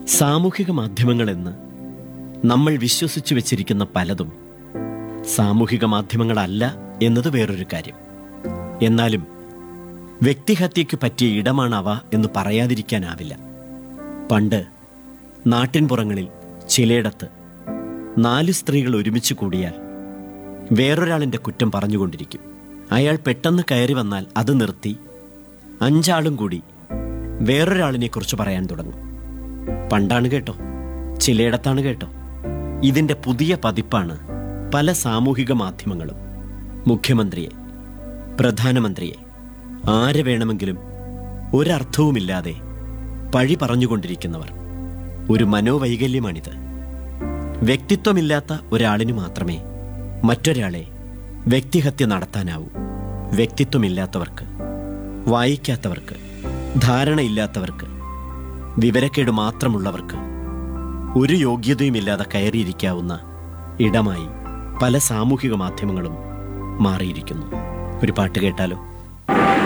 സാമൂഹിക മാധ്യമങ്ങളെന്ന് നമ്മൾ വിശ്വസിച്ചു വെച്ചിരിക്കുന്ന പലതും സാമൂഹിക മാധ്യമങ്ങളല്ല എന്നത് വേറൊരു കാര്യം എന്നാലും വ്യക്തിഹത്യയ്ക്ക് പറ്റിയ ഇടമാണവ എന്ന് പറയാതിരിക്കാനാവില്ല പണ്ട് നാട്ടിൻപുറങ്ങളിൽ ചിലയിടത്ത് നാല് സ്ത്രീകൾ ഒരുമിച്ച് കൂടിയാൽ വേറൊരാളിൻ്റെ കുറ്റം പറഞ്ഞുകൊണ്ടിരിക്കും അയാൾ പെട്ടെന്ന് കയറി വന്നാൽ അത് നിർത്തി അഞ്ചാളും കൂടി വേറൊരാളിനെക്കുറിച്ച് പറയാൻ തുടങ്ങും പണ്ടാണ് കേട്ടോ ചിലയിടത്താണ് കേട്ടോ ഇതിൻ്റെ പുതിയ പതിപ്പാണ് പല സാമൂഹിക മാധ്യമങ്ങളും മുഖ്യമന്ത്രിയെ പ്രധാനമന്ത്രിയെ ആരെ വേണമെങ്കിലും ഒരർത്ഥവുമില്ലാതെ പഴി പറഞ്ഞുകൊണ്ടിരിക്കുന്നവർ ഒരു മനോവൈകല്യമാണിത് വ്യക്തിത്വമില്ലാത്ത ഒരാളിന് മാത്രമേ മറ്റൊരാളെ വ്യക്തിഹത്യ നടത്താനാവൂ വ്യക്തിത്വമില്ലാത്തവർക്ക് വായിക്കാത്തവർക്ക് ധാരണയില്ലാത്തവർക്ക് വിവരക്കേട് മാത്രമുള്ളവർക്ക് ഒരു യോഗ്യതയുമില്ലാതെ കയറിയിരിക്കാവുന്ന ഇടമായി പല സാമൂഹിക മാധ്യമങ്ങളും മാറിയിരിക്കുന്നു ഒരു പാട്ട് കേട്ടാലോ